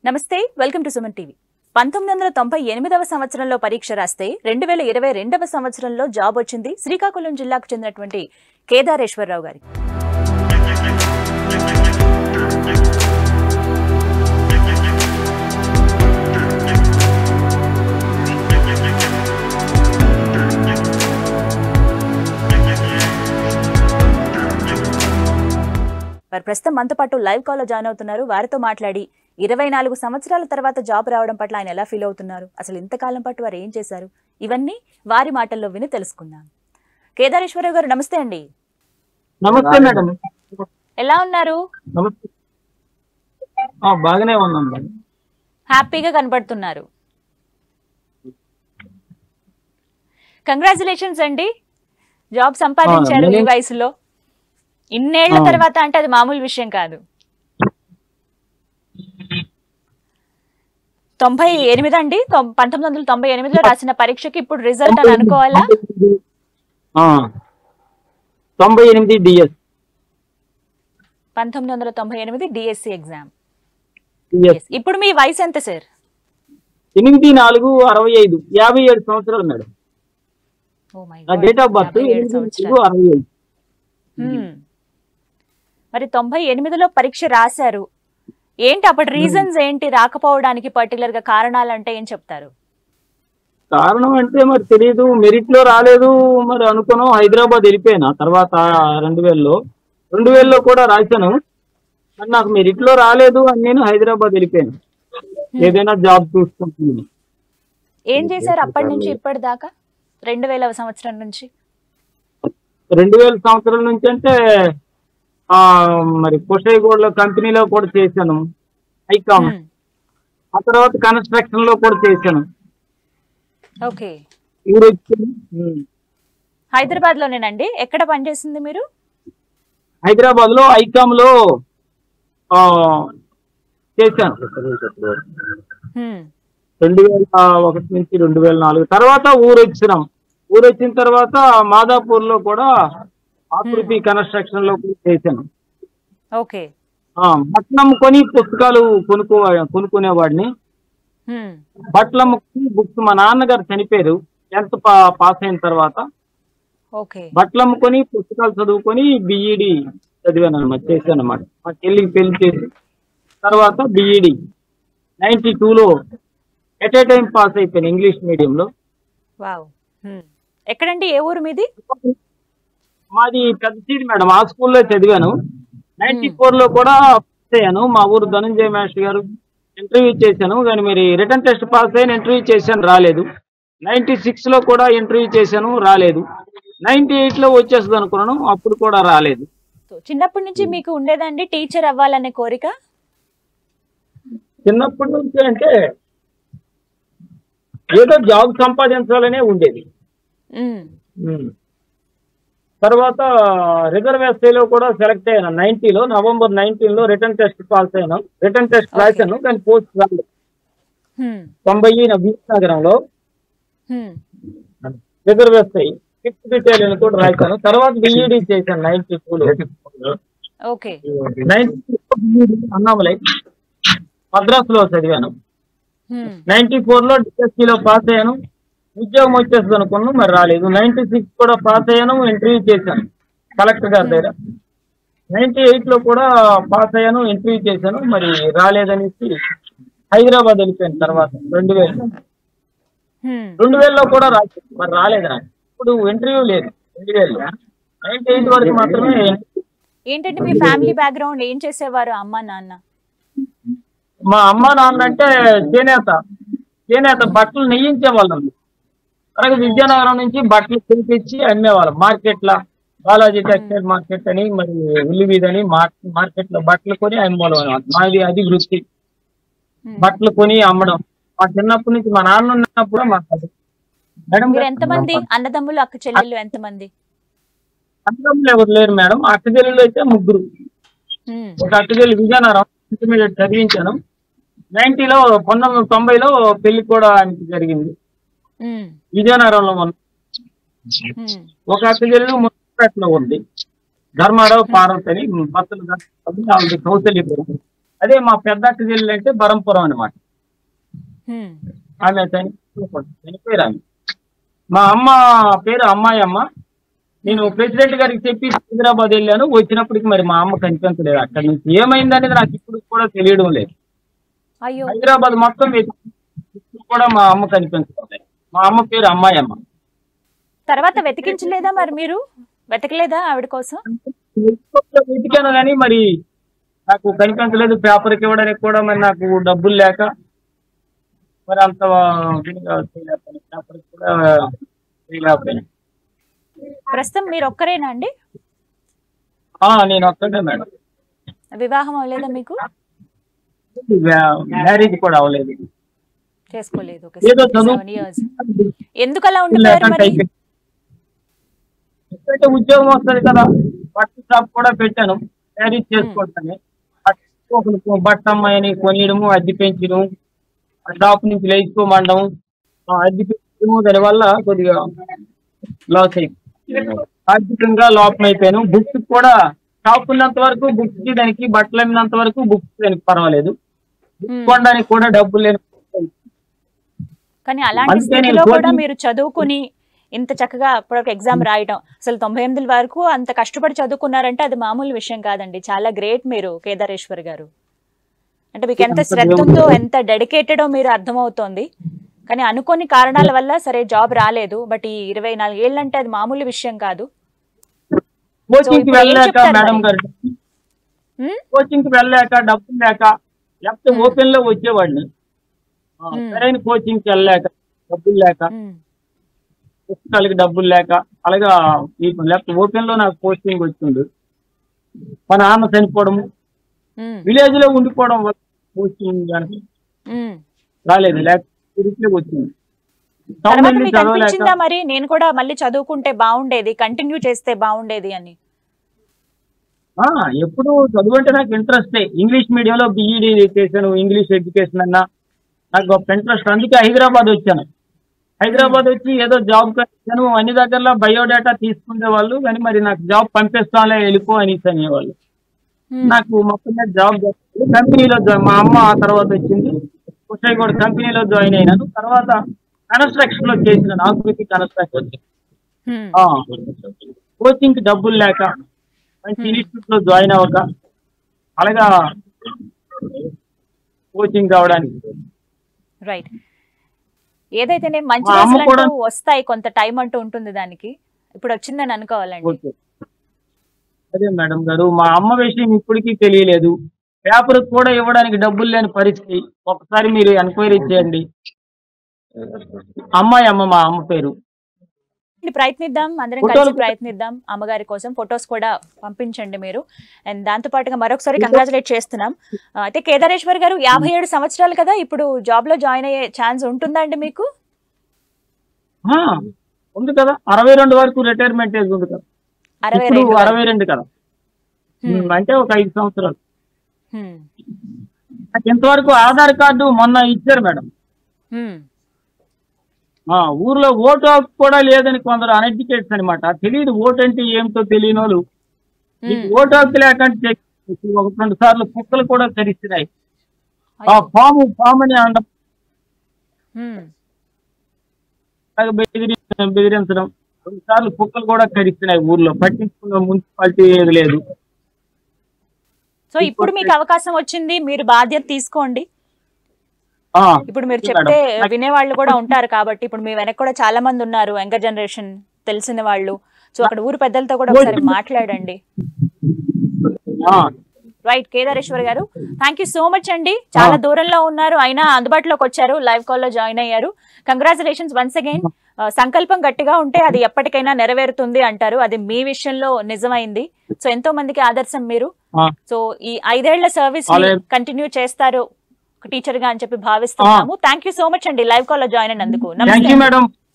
నమస్తే welcome to Suman TV పంతొమ్మిది వందల తొంభై ఎనిమిదవ సంవత్సరంలో పరీక్ష రాస్తే రెండు వేల ఇరవై రెండవ సంవత్సరంలో జాబ్ వచ్చింది శ్రీకాకుళం జిల్లాకు చెందినటువంటి కేదారేశ్వరరావు గారి వారు ప్రస్తుతం మనతో పాటు లైవ్ కాల్లో జాయిన్ అవుతున్నారు వారితో మాట్లాడి ఇరవై నాలుగు సంవత్సరాల తర్వాత జాబ్ రావడం పట్ల ఆయన ఎలా ఫీల్ అవుతున్నారు అసలు ఇంతకాలం పాటు వారు ఏం చేశారు ఇవన్నీ వారి మాటల్లో విని తెలుసుకుందాం కేదారేశ్వరరావు గారు నమస్తే అండి నమస్తే మేడం ఎలా ఉన్నారు నమస్తే ఆ, బాగానే ఉన్నాం మేడం హ్యాపీగా కనబడుతున్నారు కంగ్రాచులేషన్స్ అండి జాబ్ సంపాదించారు ఆ, ఈ నేను- వయసులో ఇన్నేళ్ల ఆ. తర్వాత అంటే అది మామూలు విషయం కాదు తొంభై ఎనిమిది అండి తొం- పంతొమ్మిది వందల తొంభై ఎనిమిదిలో రాసిన పరీక్షకి ఇప్పుడు రిజల్ట్ అని అనుకోవాలా ఆ, తొంభై ఎనిమిది డిఎస్ పంతొమ్మిది వందల తొంభై ఎనిమిది డిఎస్సి ఎగ్జామ్ డిఎస్ ఇప్పుడు మీ వయసు ఎంత సార్ ఎనిమిది నాలుగు అరవై ఐదు యాభై ఏడు సంవత్సరాలు మేడం ఓ మై నా డేట్ ఆఫ్ బర్త్ యాభై ఏడు ఎనిమిది సంవత్సరాలు. నాలుగు అరవై ఐదు హ్మ్. మరి తొంభై ఎనిమిదిలో పరీక్ష రాశారు ఏంటి అప్పుడు రీజన్స్ ఏంటి రాకపోవడానికి పర్టికులర్ గా కారణాలు అంటే ఏం చెప్తారు కారణం అంటే మరి తెలియదు మెరిట్ లో రాలేదు మరి అనుకున్నాం హైదరాబాద్ వెళ్ళిపోయినా తర్వాత రెండు వేలలో రెండు వేలలో కూడా రాశాను మరి నాకు మెరిట్ లో రాలేదు అని నేను హైదరాబాద్ వెళ్ళిపోయాను ఏదైనా జాబ్ చూసుకుంటున్నాను ఏం చేశారు అప్పటి నుంచి ఇప్పటిదాకా రెండు వేల సంవత్సరం నుంచి రెండు వేల సంవత్సరాల నుంచి అంటే ఆ, మరి కుషాయిగూడలో కంపెనీలో కూడా చేశాను ఐకామ్ హ్మ్. ఆ తర్వాత కన్స్ట్రక్షన్ లో కూడా చేశాను ఓకే ఊరు వచ్చి ఉమ్, హైదరాబాద్ లోనేనండి ఎక్కడ పనిచేసింది మీరు హైదరాబాద్ లో ఐకామ్ లో ఆ, చేశాను హ్మ్. రెండు వేల ఒకటి నుంచి రెండు వేల నాలుగు తర్వాత ఊరు వచ్చినాం ఊరు వచ్చిన తర్వాత మాదాపూర్ లో కూడా ఆకృతి కన్స్ట్రక్షన్ లో కూడా చేశాను ఓకే ఆ, బట్టలు అమ్ముకొని పుస్తకాలు కొనుక్కో కొనుక్కునేవాడిని హ్మ్. బట్టలు అమ్ముకుని బుక్స్ మా నాన్నగారు చనిపోయారు టెన్త్ పా పాస్ అయిన తర్వాత ఓకే బట్టలు అమ్ముకొని పుస్తకాలు చదువుకొని బిఈడి చదివాను అనమాట చేశాను అనమాట మా చెల్లికి పెళ్లి చేసి తర్వాత బిఈడి నైన్టీ టూలో ఎట్ ఏ టైం పాస్ అయిపోయాను ఇంగ్లీష్ మీడియంలో వావ్ హ్మ్. ఎక్కడండి ఏ ఊరు మీది మాది పెద్ద సీడ్ మేడం ఆ స్కూల్లో చదివాను నైన్టీ లో కూడా పాస్ అయ్యాను మా ఊరు ధనంజయ మాస్టర్ గారు ఇంటర్వ్యూ చేశాను కానీ మరి రిటర్న్ టెస్ట్ పాస్ అయిన ఇంటర్వ్యూ చేశాను రాలేదు నైన్టీ లో కూడా ఇంటర్వ్యూ చేశాను రాలేదు నైన్టీ లో వచ్చేస్తుంది అనుకున్నాను అప్పుడు కూడా రాలేదు సో, చిన్నప్పటి నుంచి మీకు ఉండేదండి టీచర్ అవ్వాలనే కోరిక చిన్నప్పటి నుంచి అంటే ఏదో జాబ్ సంపాదించాలనే ఉండేది హ్మ్. ఉమ్. తర్వాత రిజర్వ్ ఎస్ఐలో కూడా సెలెక్ట్ అయ్యాను నైన్టీలో నవంబర్ నైన్టీన్ లో రిటర్న్ టెస్ట్ పాస్ అయ్యాను రిటర్న్ టెస్ట్ Okay. రాశాను కానీ పోస్ట్ రాలేదు హ్మ్. తొంభై నగరంలో హ్మ్. రిజర్వ్ ఎస్ఐ ఫిఫ్త్ డీటెయిల్ కూడా రాశాను తర్వాత బిఈడి చేశాను నైన్టీ టూలో ఓకే నైన్టీ అన్నామలై మద్రాసులో చదివాను హ్మ్. నైన్టీ లో DSC లో పాస్ అయ్యాను ఉద్యోగం వచ్చేస్తుంది అనుకున్నాను మరి రాలేదు నైన్టీ సిక్స్ కూడా పాస్ అయ్యాను ఇంటర్వ్యూ చేశాను కలెక్టర్ గారి దగ్గర నైన్టీ లో కూడా పాస్ అయ్యాను ఇంటర్వ్యూ చేశాను మరి రాలేదనేసి హైదరాబాద్ వెళ్ళిపోయాను తర్వాత రెండు వేలు హ్మ్. రెండు వేలలో కూడా రాలేదు మరి రాలేదు నాకు ఇప్పుడు ఇంటర్వ్యూ లేదు రెండు వేలు నైన్టీ ఎయిట్ వరకు మాత్రమే ఏంటంటే మీ ఫ్యామిలీ బ్యాక్గ్రౌండ్ ఏం చేసేవారు అమ్మ నాన్న మా అమ్మ నాన్న అంటే చేనేత చేనేత బట్టలు నెయ్యించే వాళ్ళం అలాగే విద్యానగరం నుంచి బట్టలు తెప్పించి అమ్మేవాళ్ళం మార్కెట్ లో బాలాజీ టెక్స్టైల్ మార్కెట్ అని మరి ఉల్లివీధి అని మార్కెట్ లో బట్టలు కొని అమ్మేవాళ్ళం మాది అది వృత్తి హ్మ్. బట్టలు కొని అమ్మడం మా చిన్నప్పటి నుంచి మా నాన్న ఉన్నప్పుడు మాకు అది. మేడం మీరు ఎంతమంది అన్నదమ్ములు అక్క చెల్లెళ్ళు ఎంతమంది అన్నదమ్ములు ఎవరు లేరు మేడం అక్కచెల్లెలు అయితే ముగ్గురు హ్మ్. ఒక అక్కచెల్లి విజయనగరం ఇంటర్మీడియట్ చదివించాను నైన్టీలో పంతొమ్మిది వందల తొంభైలో పెళ్లి కూడా ఆయనకి జరిగింది హ్మ్. విజయనగరంలో ఉన్న హ్మ్. ఒక అక్కచెల్లి మున్సిపేటలో ఉంది ధర్మారావు పార్వతి అని బస్సులు కౌశల్యపురం అదే మా పెద్ద అక్క చెల్లెలు అంటే బరంపురం అనమాట హ్మ్. ఆమె చనిపో- చనిపోయారు ఆమె మా అమ్మ పేరు అమ్మాయి అమ్మ నేను ప్రెసిడెంట్ గారికి చెప్పి హైదరాబాద్ వెళ్ళాను వచ్చినప్పటికి మరి మా అమ్మ కనిపించలేదు అక్కడి నుంచి ఏమైందనేది నాకు ఇప్పుడు కూడా తెలియడం లేదు అయ్యో హైదరాబాద్ మొత్తం వెతికి ఇప్పుడు కూడా మా అమ్మ కనిపించలేదు మా అమ్మ పేరు అమ్మాయి అమ్మ తర్వాత వెతికించలేదా మరి మీరు వెతకలేదా ఆవిడ కోసం వెతికాను కానీ మరి నాకు కనిపించలేదు పేపర్కి ఇవ్వడానికి కూడా మరి నాకు డబ్బులు లేక మరి అంత దీనిగా చేయలేకపోయాను పేపర్కి కూడా చేయలేకపోయాను ప్రస్తుతం మీరు ఒక్కరేనా అండి ఆ, నేను ఒక్కటే మేడం వివాహం అవ్వలేదా మీకు మ్యారేజ్ కూడా అవ్వలేదు చేసుకోలేదు ఒక ఏదో చదువు సెవెన్ ఇయర్స్ ఎందుకు అలా ఉండిపోయారు లేకంటే మరి అయిపోయింది. ఎక్కడైతే ఉద్యోగం వస్తుంది కదా బట్ట షాప్ కూడా పెట్టాను మ్యారేజ్ చేసుకుంటాను ఒకరికి బట్ట అమ్మాయిని కొనియడము అద్దె పెంచడం ఆ షాప్ నుంచి లేచుకోమండడం ఆ అద్దె పెంచడము దానివల్ల కొద్దిగా లాస్ అయిపోయింది ఆర్థికంగా లోపం అయిపోయాను బుక్స్ కూడా షాప్ ఉన్నంత వరకు బుక్స్ కి దానికి బట్టలు అమ్మినంత వరకు బుక్స్ దానికి పర్వాలేదు హ్మ్. కొనడానికి కూడా డబ్బులు లేని కానీ అలాంటి అందుకే నేను స్థితిలో కూడా కోచింగ్- మీరు చదువుకుని ఇంత చక్కగా అప్పటివరకు ఎగ్జామ్ రాయడం అసలు తొంభై ఎనిమిది వరకు అంత కష్టపడి చదువుకున్నారంటే అది మామూలు విషయం కాదండి చాలా గ్రేట్ మీరు కేదారేశ్వర్ గారు అంటే మీకు ఎంత అంత శ్రద్ధ దేవుడు. ఉందో ఎంత డెడికేటెడో మీరు అర్థమవుతోంది కానీ అనుకోని కారణాల వల్ల సరే జాబ్ రాలేదు బట్ ఈ ఇరవై నాలుగు ఏళ్ళు అంటే అది మామూలు విషయం కాదు కోచింగ్ కి ఇప్పుడు ఏం వెళ్ళాక చెప్తారు మేడం మరి? గారు హ్మ్? కోచింగ్ కి వెళ్ళాక డబ్బులు లేక లేకపోతే మ్మ్. ఓపెన్ లో వచ్చేవాడిని ఆ, మ్మ్. సరైన కోచింగ్ కి వెళ్ళాక డబ్బులు లేక ఉమ్, పుస్తకాలకి డబ్బులు లేక అలాగా ఈ లేకపోతే ఓపెన్ లో నాకు పోస్టింగ్ వచ్చింది మా నాన్న చనిపోవడము ఉమ్, విలేజ్ లో ఉండిపోవడం వల్ల పోస్టింగ్ కానీ ఉమ్. రాలేదు లేకపోతే తిరిగి వచ్చింది టౌన్ తర్వాత వెళ్ళి మీకు చదవలేక అనిపించిందా మరి నేను కూడా మళ్ళీ చదువుకుంటే బాగుండేది కంటిన్యూ చేస్తే బాగుండేది అని ఆ, ఎప్పుడు చదువు అంటే నాకు ఇంట్రెస్టే ఇంగ్లీష్ మీడియంలో బీఈడీ చేశాను ఇంగ్లీష్ ఎడ్యుకేషన్ అన్నా నాకు గొప్ప ఇంట్రెస్ట్ అందుకే హైదరాబాద్ వచ్చాను హైదరాబాద్ వచ్చి ఏదో జాబ్ వచ్చాను అన్ని దగ్గరలో బయోడేటా తీసుకునే వాళ్ళు కానీ మరి నాకు జాబ్ పంపిస్తానులే వెళ్ళిపో అనేసి అనేవాళ్ళు ఉమ్, నాకు మొత్తం మీద జాబ్ దొరకలేదు. కంపెనీలో జా- మా అమ్మ ఆ తర్వాత వచ్చింది కూడా కంపెనీలో జాయిన్ అయినాను తర్వాత కన్స్ట్రక్షన్ లో చేసినాను ఆకృతి కన్స్ట్రక్షన్ ఉమ్, కోచింగ్ కి డబ్బులు లేక మంచి ఇన్స్టిట్యూట్ లో జాయిన్ అవ్వక అలాగా కోచింగ్ కావడానికి రైట్ ఏదైతేనే మంచి మా అమ్మ రోజులు కూడా- అంటూ వస్తాయి కొంత టైం అంటూ ఉంటుంది దానికి ఇప్పుడు వచ్చిందని అనుకోవాలండి ఓకే అదే మేడం గారు మా అమ్మ విషయం ఇప్పటికీ తెలియలేదు పేపర్ కూడా ఇవ్వడానికి డబ్బులు లేని పరిస్థితి ఒకసారి మీరు ఎంక్వైరీ చేయండి అమ్మాయి అమ్మ మా అమ్మ పేరు ఇది ప్రయత్నిద్దాం అందరం ఫోటోలు కలిసి ప్రయత్నిద్దాం అమ్మగారి కోసం ఫొటోస్ కూడా పంపించండి మీరు అండ్ దాంతో పాటుగా మరొకసారి కంగ్రాచులేట్ చేస్తున్నాం ఆ, అయితే కేదారేశ్వర్ గారు యాభై ఏడు సంవత్సరాలు కదా ఇప్పుడు జాబ్ లో జాయిన్ అయ్యే ఛాన్స్ ఉంటుందా అండి మీకు ఆ, ఉంది కదా అరవై రెండు వరకు రిటైర్మెంట్ ఏజ్ ఉంది కదా అరవై ఇప్పుడు రెండు అరవై రెండు కదా Hmm. ఉమ్, అంటే ఒక ఐదు సంవత్సరాలు హ్మ్. నాకు ఇంతవరకు ఆధార్ కార్డు మొన్న ఇచ్చారు మేడం హ్మ్. ఆ, ఊర్లో ఓటు హక్కు కూడా లేదని కొందరు అనెడ్యుకేట్స్ అనమాట తెలియదు ఓటు అంటే ఏమిటో తెలియని వాళ్ళు నీకు హ్మ్. ఓటు హక్కు లేకంటే ఒక రెండు సార్లు కుక్కలు కూడా కరిస్తున్నాయి ఆ అయ్యో. పాము పాము అని అనడం హ్మ్. అలాగే బెదిరి బెదిరించడం రెండు సార్లు కుక్కలు కూడా కరిస్తున్నాయి ఊర్లో పట్టించుకున్న మున్సిపాలిటీ ఏది లేదు సో ఇప్పుడు మీకు అవకాశం వచ్చింది మీరు బాధ్యత తీసుకోండి ఆ, ఇప్పుడు మీరు మేడం. చెప్తే వినేవాళ్ళు కూడా ఉంటారు కాబట్టి ఇప్పుడు మీ వెనక కూడా చాలా మంది ఉన్నారు యంగర్ జనరేషన్ తెలిసిన వాళ్ళు సో అక్కడ ఊరు పెద్దలతో కూడా ఒకసారి మాట్లాడండి ఆ, రైట్ కేదారేశ్వర్ గారు థ్యాంక్ యూ సో మచ్ అండి చాలా దూరంలో ఉన్నారు అయినా అందుబాటులోకి వచ్చారు లైవ్ కాల్ లో జాయిన్ అయ్యారు కంగ్రాచులేషన్స్ వన్స్ అగైన్ సంకల్పం గట్టిగా ఉంటే అది ఎప్పటికైనా నెరవేరుతుంది అంటారు అది మీ విషయంలో నిజమైంది సో ఎంతో మందికి ఆదర్శం మీరు ఆ. సో ఈ ఐదేళ్ల సర్వీస్ అలాగే. కంటిన్యూ చేస్తారు టీచర్ గా అని చెప్పి భావిస్తున్నాము థ్యాంక్ యూ సో మచ్ అండి లైవ్ కాల్ లో జాయిన్ అయినందుకు థ్యాంక్ యూ నమస్తే మేడం